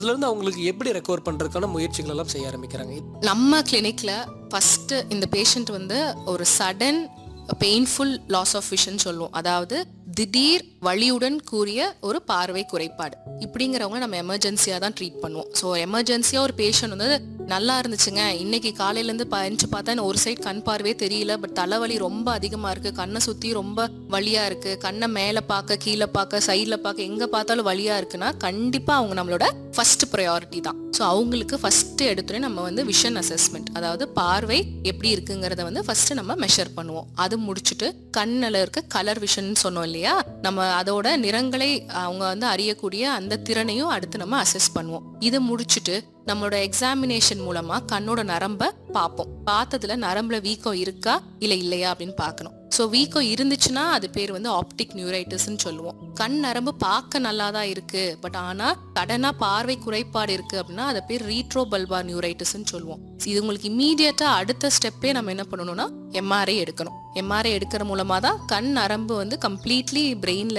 அதுல இருந்து அவங்களுக்கு எப்படி ரெக்கவர் பண்றதுக்கான முயற்சிகள் எல்லாம் செய்ய ஆரம்பிக்கிறாங்க நம்ம கிளினிக்ல ஃபர்ஸ்ட் இந்த பேஷண்ட் வந்து ஒரு sudden painful loss of vision சொல்லுவோம் அதாவது திடீர் வலியுடன் கூடிய ஒரு பார்வை குறைபாடு இப்படிங்கிறவங்க நம்ம எமர்ஜென்சியா தான் ட்ரீட் பண்ணுவோம் ஸோ எமர்ஜென்சியா ஒரு பேஷண்ட் வந்து நல்லா இருந்துச்சுங்க இன்னைக்கு காலையில இருந்து பஞ்சு பார்த்தா எனக்கு ஒரு சைடு கண் பார்வையே தெரியல பட் தலைவலி ரொம்ப அதிகமா இருக்கு கண்ணை சுத்தி ரொம்ப வலியா இருக்கு கண்ணை மேல பார்க்க கீழே பார்க்க சைட்ல பார்க்க எங்க பார்த்தாலும் வலியா இருக்குன்னா கண்டிப்பா அவங்க நம்மளோட ஃபர்ஸ்ட் ப்ரையாரிட்டி தான் ஸோ அவங்களுக்கு ஃபர்ஸ்ட் எடுத்துனே நம்ம வந்து விஷன் அசஸ்மெண்ட் அதாவது பார்வை எப்படி இருக்குங்கிறத வந்து ஃபர்ஸ்ட் நம்ம மெஷர் பண்ணுவோம் அது முடிச்சுட்டு கண்ணில் இருக்க கலர் விஷன் சொன்னோம் இல்லையா நம்ம அதோட நிறங்களை அவங்க வந்து அறியக்கூடிய அந்த திறனையும் அடுத்து நம்ம அசஸ் பண்ணுவோம் இதை முடிச்சுட்டு நம்மளோட எக்ஸாமினேஷன் மூலமா கண்ணோட நரம்ப பார்ப்போம் பார்த்ததுல நரம்புல வீக்கம் இருக்கா இல்ல இல்லையா அப்படின்னு பார்க்கணும் ஸோ வீக்கம் இருந்துச்சுன்னா அது பேர் வந்து ஆப்டிக் நியூரைட்டிஸ்ன்னு சொல்லுவோம் கண் நரம்பு பார்க்க நல்லா தான் இருக்கு பட் ஆனா சடனா பார்வை குறைபாடு இருக்கு அப்படின்னா அது பேர் ரீட்ரோ பல்பா நியூரைட்டிஸ்ன்னு சொல்லுவோம் இது உங்களுக்கு இம்மீடியட்டா அடுத்த ஸ்டெப்பே நம்ம என்ன பண்ணணும்னா எம்ஆர்ஐ எடுக்கணும் எம்ஆர்ஐ எடுக்கிற மூலமா தான் கண் நரம்பு வந்து கம்ப்ளீட்லி பிரெயின்ல